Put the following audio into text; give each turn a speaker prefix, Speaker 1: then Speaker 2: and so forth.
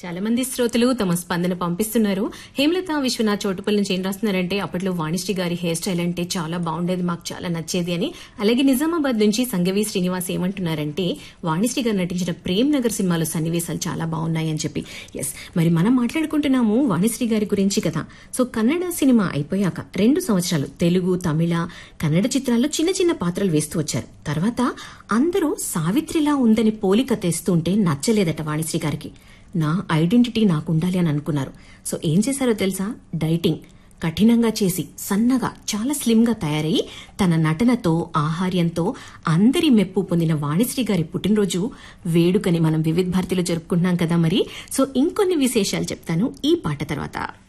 Speaker 1: చాలా మంది శ్రోతలు తమ స్పందన పంపిస్తున్నారు హేమలత విశ్వనాథ్ చోటుపల్లి నుంచి ఏం రాస్తున్నారంటే అప్పట్లో వాణిశ్రీ గారి హెయిర్ స్టైల్ అంటే చాలా బాగుండేది మాకు చాలా నచ్చేది అని అలాగే నిజామాబాద్ నుంచి సంగవి శ్రీనివాస్ ఏమంటున్నారంటే వాణిశ్రీ గారు నటించిన ప్రేమ్ నగర్ సినిమాలో సన్నివేశాలు చాలా బాగున్నాయి అని చెప్పి ఎస్ మరి మనం మాట్లాడుకుంటున్నాము వాణిశ్రీ గారి గురించి కదా సో కన్నడ సినిమా అయిపోయాక రెండు సంవత్సరాలు తెలుగు తమిళ కన్నడ చిత్రాల్లో చిన్న చిన్న పాత్రలు వేస్తూ వచ్చారు తర్వాత అందరూ సావిత్రిలా ఉందని పోలిక తెస్తుంటే నచ్చలేదట వాణిశ్రీ గారికి నా ఐడెంటిటీ నాకు ఉండాలి అని అనుకున్నారు సో ఏం చేశారో తెలుసా డైటింగ్ కఠినంగా చేసి సన్నగా చాలా స్లిమ్ గా తయారై తన నటనతో ఆహార్యంతో అందరి మెప్పు పొందిన వాణిశ్రీ గారి పుట్టినరోజు వేడుకని మనం వివిధ భారతిలో జరుపుకుంటున్నాం కదా మరి సో ఇంకొన్ని విశేషాలు చెప్తాను ఈ పాట తర్వాత